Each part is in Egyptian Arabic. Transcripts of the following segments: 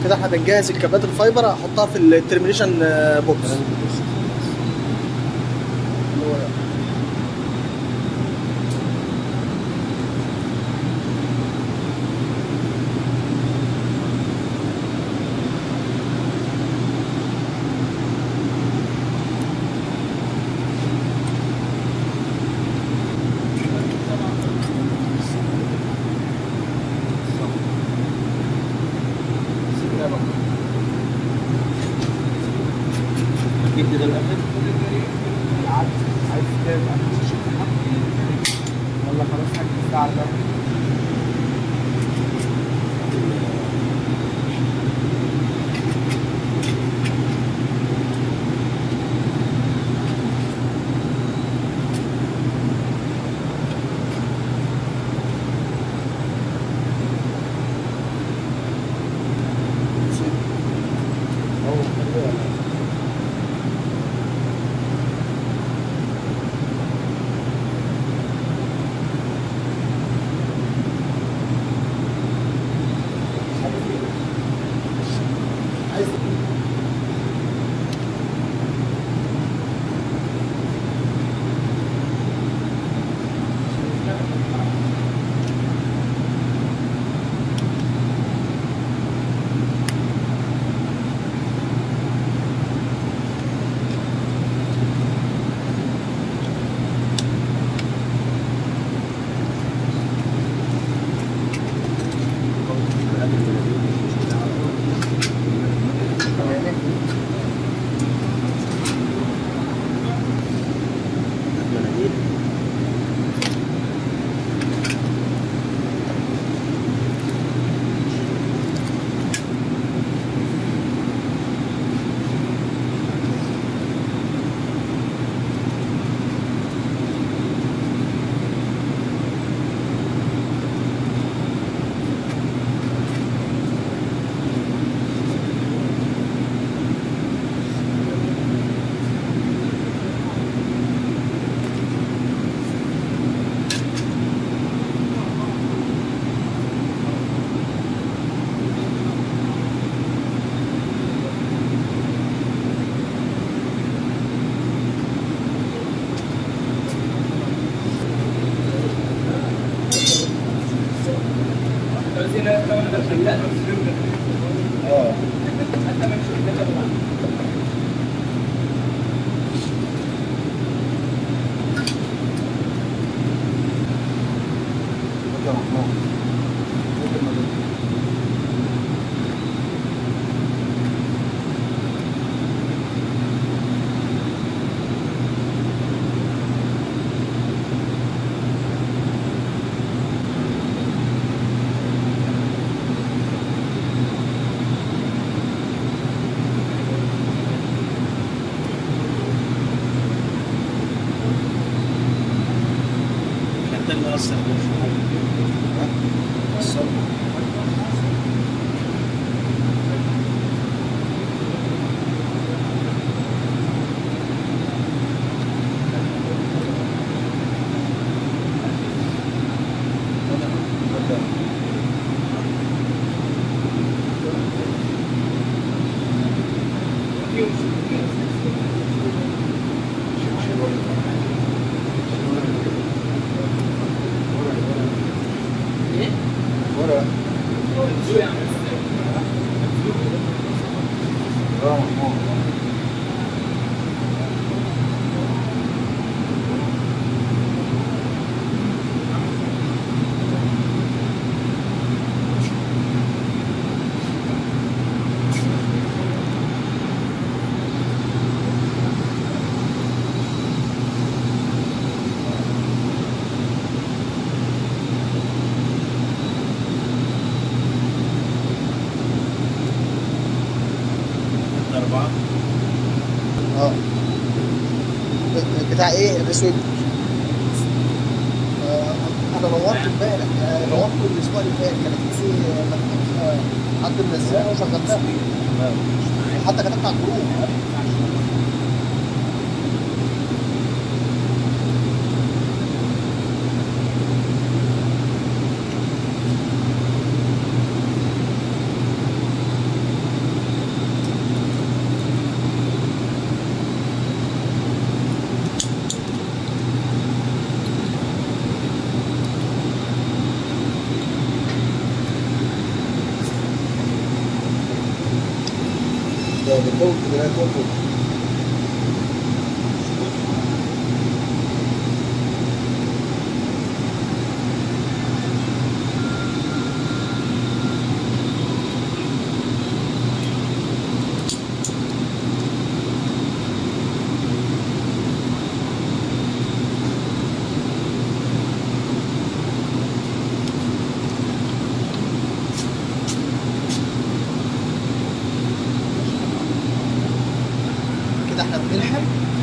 كده احنا بنجهز الكابلات الفايبر هحطها في الترمينيشن بوكس جبت ده الاخر عايز كام ولا خلاص حاجة الساعة ده مناديل محتاج نوصل أربعة اه بتاع ايه الاسود آه، انا نورت امبارح آه، نورت الاسبوع اللي فات كانت في مكتوب آه، حد منزلها وشغلتها حتى كتبت على الجروب ده بتكون كده كله كده احنا بنلحم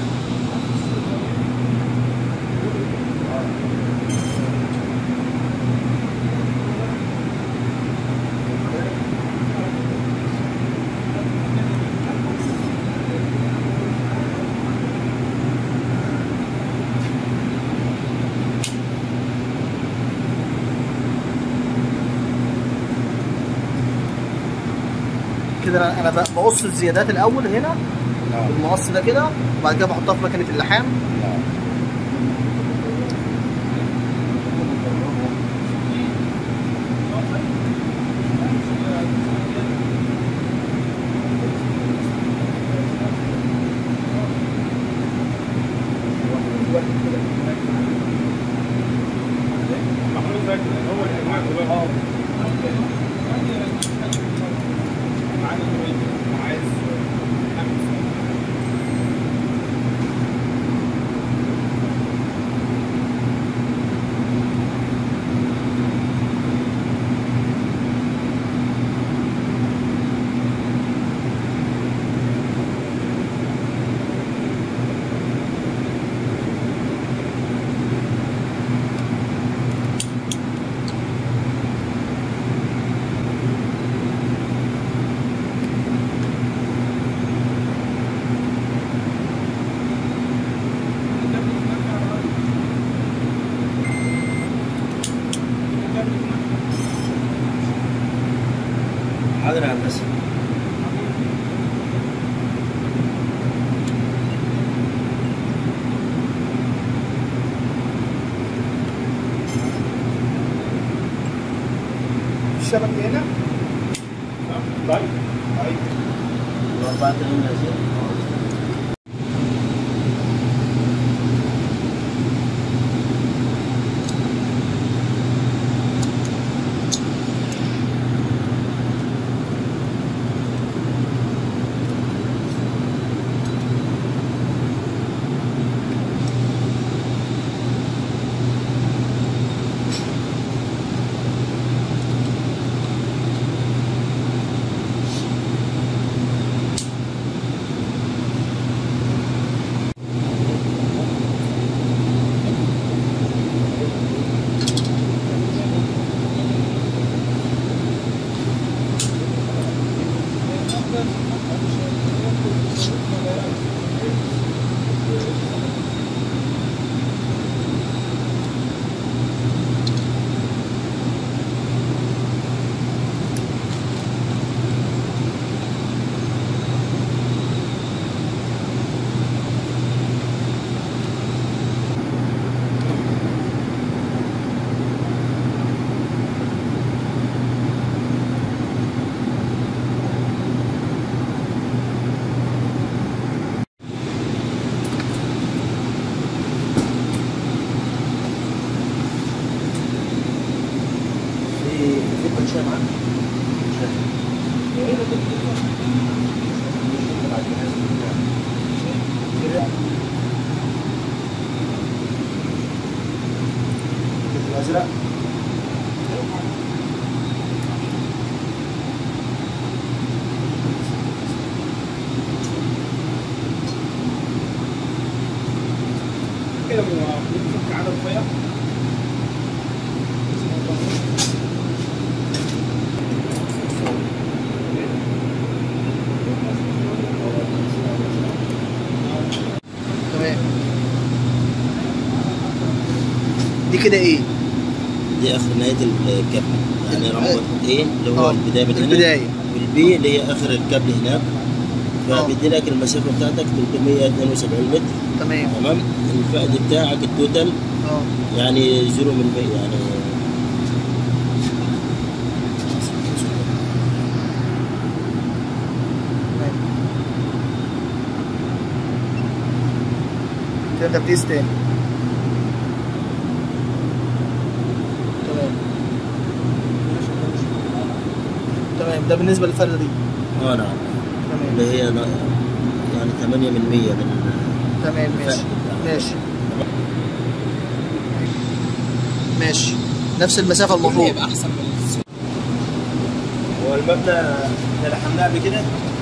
كده انا أنا بقص الزيادات الاول هنا نعم المقص ده كده وبعد كده بحطها في مكنه اللحام نعم حاضر يا هندسه الشبكة هنا طيب طيب وأربعة آلاف نازل. في في بنشاء معاك بنشاء. الازرق كده بنفك على الفيا تمام دي كده ايه؟ دي اخر نهايه الكابل يعني رقم ايه اللي هو آه، البدايه من هنا البداية. والبي اللي هي اخر الكابل هناك فبيدي لك المسافه بتاعتك 372 متر تمام تمام الفائد بتاعك التوتال اه يعني زيرو من 100 يعني تمام. ترجع تقيس تاني تمام تمام ده بالنسبه للفرده دي اه نعم تمام اللي هي نا- يعني 8 من 100 من تمام ماشي فاهم. ماشي ماشي نفس المسافه المفروض يبقى احسن من السوق هو المبنى اللي لحمناه قبل كده